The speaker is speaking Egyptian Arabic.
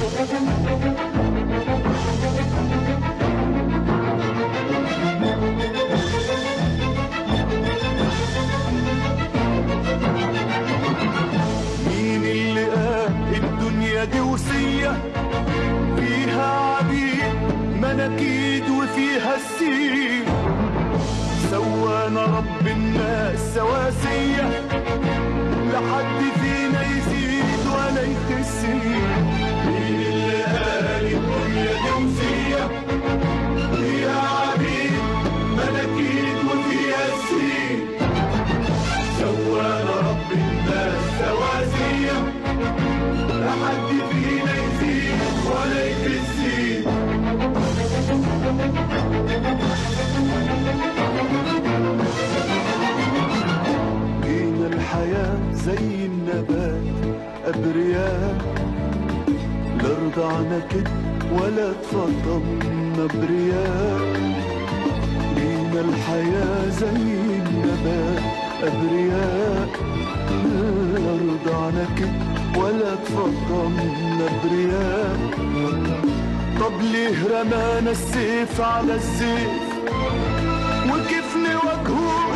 مين اللي قال الدنيا دي وصية فيها عبيد مناكيد وفيها السين سوانا رب الناس سواسية لحد فينا يزيد ولا يخس مين اللي قال الدنيا دي وصية فيها عبيد مناكيد وفيها السين سوانا رب الناس سواسية لحد فينا يزيد ولا يكسي جينا الحياة زي النبات أبرياء لا رضعنا كده ولا اتفضلنا برياء جينا الحياة زي النبات أبرياء لا رضعنا كده ولا اتفضلنا برياء طب ليه رمانا السيف على السيف وكيف نواجهه